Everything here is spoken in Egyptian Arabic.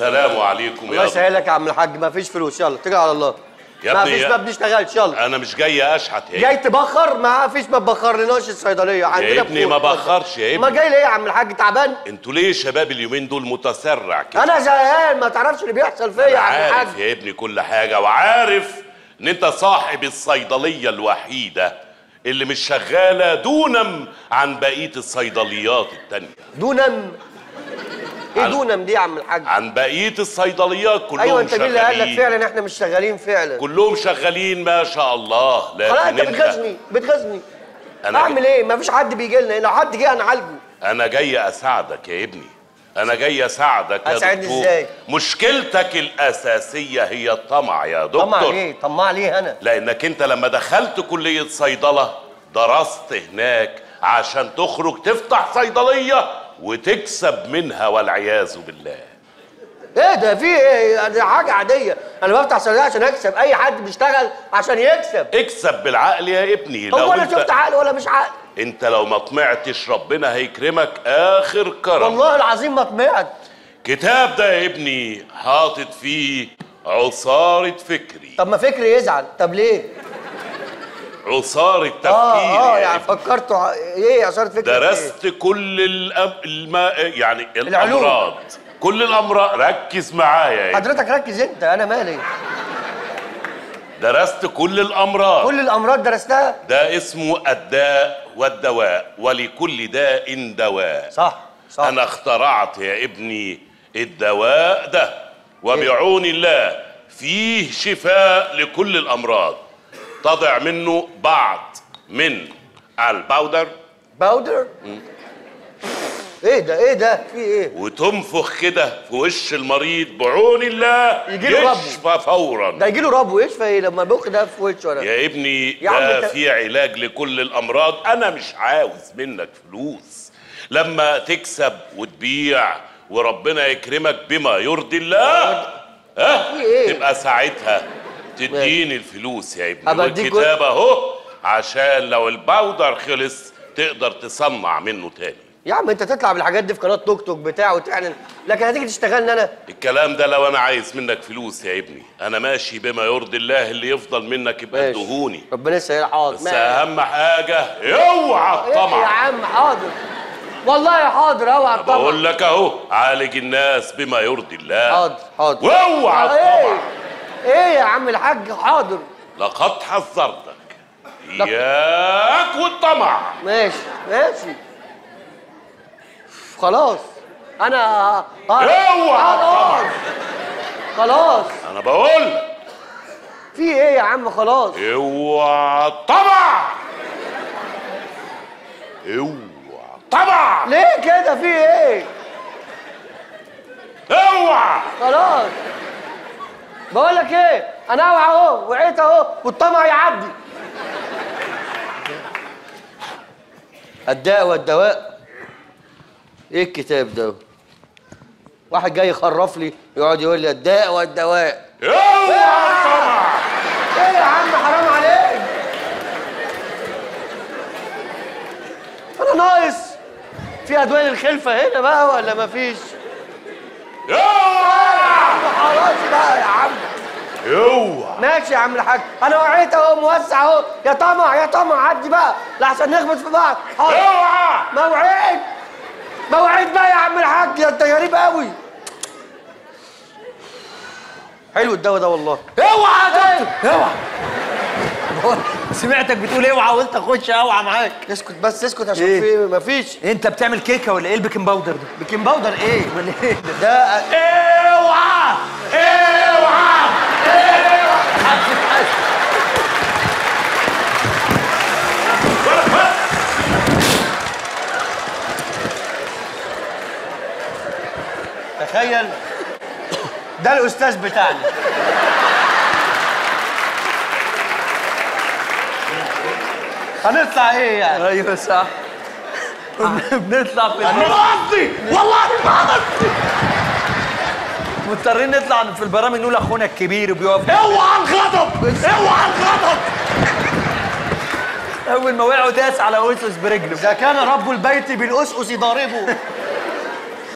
السلام عليكم الله يا يسهلك يا عم الحاج ما فيش فلوس يلا اتكل على الله يا ما ابني فيش يا- ما بنشتغلش يلا انا مش جاي اشحت يا جاي تبخر ما فيش ما تبخرلناش الصيدليه عندنا يا ابني ما بخور. بخرش يا ما ابني جاي ليه يا عم الحاج تعبان انتوا ليه شباب اليومين دول متسرع كده انا زهقان ما تعرفش اللي بيحصل فيا يا عم الحاج عارف يا ابني كل حاجه وعارف ان انت صاحب الصيدليه الوحيده اللي مش شغاله دونا عن بقيه الصيدليات التانية دونم ايه عن- دونم دي يا عم الحاج عن بقيه الصيدليات كلهم ايوه انت مين اللي قال لك شغالين فعلا احنا مش شغالين فعلا كلهم شغالين ما شاء الله خلاص لكن انت بتغزني بتغزني أنا اعمل ايه ما فيش حد بيجي لنا لو حد جه انا عالجه انا جاي اساعدك يا ابني انا جاي اساعدك يا هتساعدني دكتور إزاي؟ مشكلتك الاساسيه هي الطمع يا دكتور طمع ليه طماع ليه انا لانك انت لما دخلت كليه صيدله درست هناك عشان تخرج تفتح صيدليه وتكسب منها والعياذ بالله ايه ده في ايه دي حاجه عاديه انا بفتح صيدليه عشان اكسب اي حد بيشتغل عشان يكسب اكسب بالعقل يا ابني هو انا انت شفت عقل ولا مش عقل انت لو ما طمعتش ربنا هيكرمك اخر كرم والله العظيم ما طمعت كتاب ده يا ابني حاطط فيه عصارة فكري طب ما فكري يزعل طب ليه عصارة تفكير اه اه يا يعني ابني. فكرته ع- ايه عشان فكري درست كل الأب... الما... يعني العلوم. الامراض كل الامراض ركز معايا إيه؟ يا ابني. حضرتك ركز انت انا مالي درست كل الامراض كل الامراض درستها ده اسمه الداء والدواء ولكل داء دواء صح صح انا اخترعت يا ابني الدواء ده وبعون الله فيه شفاء لكل الامراض تضع منه بعض من الباودر باودر ايه ده ايه ده في ايه وتنفخ كده في وش المريض بعون الله يجيله ربو. يشفى فورا ده يجي له رب ويشفى ايه لما البق ده في وشه انا يا ابني يا عم ده انت- في علاج لكل الامراض انا مش عاوز منك فلوس لما تكسب وتبيع وربنا يكرمك بما يرضي الله ها في ايه؟ تبقى ساعتها تديني الفلوس يا ابني أبقى أديك والكتاب اهو عشان لو الباودر خلص تقدر تصنع منه تاني يا عم انت تطلع بالحاجات دي في قناه توك توك بتاع وتعلن لكن هتيجي تشتغلني انا الكلام ده لو انا عايز منك فلوس يا ابني انا ماشي بما يرضي الله اللي يفضل منك يبقى ماشي. ادهوني ربنا يسهل حاضر بس ماشي. اهم حاجه اوعى ايه يا الطمع عم حاضر والله حاضر اوعى الطمع بقول لك اهو عالج الناس بما يرضي الله حاضر حاضر واوعى آه، ايه الطمع ايه يا عم الحاج حاضر لقد حذرتك اياك والطمع ماشي ماشي خلاص انا آه، اوعى خلاص خلاص انا بقول لك في ايه يا عم خلاص اوعى الطمع اوعى الطمع ليه كده في ايه اوعى خلاص بقول لك ايه انا اوعى اهو وعيت اهو والطمع يعدي الداء والدواء ايه الكتاب ده واحد جاي يخرف لي يقعد يقول لي الداء والدواء اوعى الطمع ايه يا عم حرام عليك انا ناقص في ادويه الخلفه هنا بقى ولا مفيش اوعى خلاص بقى يا عم اوعى ماشي يا عم الحاج انا وعيت اهو موسع اهو يا طمع يا طمع عدي بقى لحسن نخبط في بعض حاضر اوعى موعد موعد بقى يا عم الحاج ده انت غريب قوي حلو الدواء ده والله اوعى يا دكتور اوعى سمعتك بتقول اوعى وانت خش اوعى معاك اسكت بس اسكت عشان إيه؟ في مفيش انت بتعمل كيكه ولا ايه البيكنج باودر ده بيكنج باودر ايه ولا ايه ده ده اوعى اوعى تخيل ده الاستاذ بتاعنا هنطلع ايه يعني ايوه صح بنطلع في انا قصدي والله ما قصدي مضطرين نطلع في البرامج نقول اخونا الكبير وبيقف اوعى الغضب اوعى الغضب اول ما وقعوا داس على اسس برجله اذا كان رب البيت بالاسس ضاربه